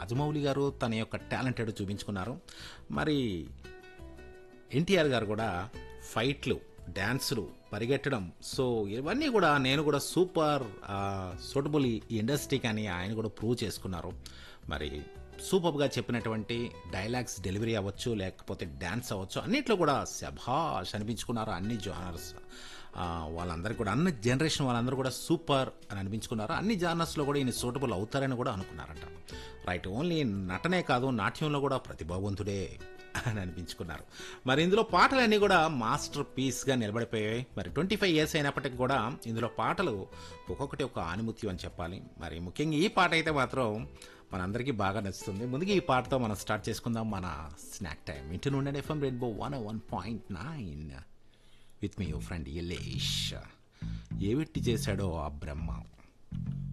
రాజమౌళి గారు తన యొక్క టాలెంటెడ్ చూపించుకున్నారు మరి ఎన్టీఆర్ గారు కూడా ఫైట్లు డ్యాన్సులు పరిగెట్టడం సో ఇవన్నీ కూడా నేను కూడా సూపర్ సూటబుల్ ఈ ఇండస్ట్రీకి అని ఆయన కూడా ప్రూవ్ చేసుకున్నారు మరి సూపర్గా చెప్పినటువంటి డైలాగ్స్ డెలివరీ అవ్వచ్చు లేకపోతే డ్యాన్స్ అవ్వచ్చు అన్నిట్లో కూడా శభాష్ అనిపించుకున్నారు అన్ని జానర్స్ వాళ్ళందరూ కూడా అన్ని జనరేషన్ వాళ్ళందరూ కూడా సూపర్ అని అనిపించుకున్నారు అన్ని జానర్స్లో కూడా ఈయన సూటబుల్ అవుతారని కూడా అనుకున్నారంట రైట్ ఓన్లీ నటనే కాదు నాట్యంలో కూడా ప్రతిభావంతుడే అని అనిపించుకున్నారు మరి ఇందులో పాటలన్నీ కూడా మాస్టర్ పీస్గా నిలబడిపోయాయి మరి ట్వంటీ ఫైవ్ ఇయర్స్ అయినప్పటికీ కూడా ఇందులో పాటలు ఒక్కొక్కటి ఒక ఆనిముత్యం అని చెప్పాలి మరి ముఖ్యంగా ఈ పాట అయితే మాత్రం మనందరికీ బాగా నచ్చుతుంది ముందుగా ఈ పాటతో మనం స్టార్ట్ చేసుకుందాం మన స్నాక్ టైం ఇంటి నుండి FM rainbow one one point nine with మీ యువర్ ఫ్రెండ్ యలేష్ ఏ వెట్టి చేశాడో ఆ బ్రహ్మ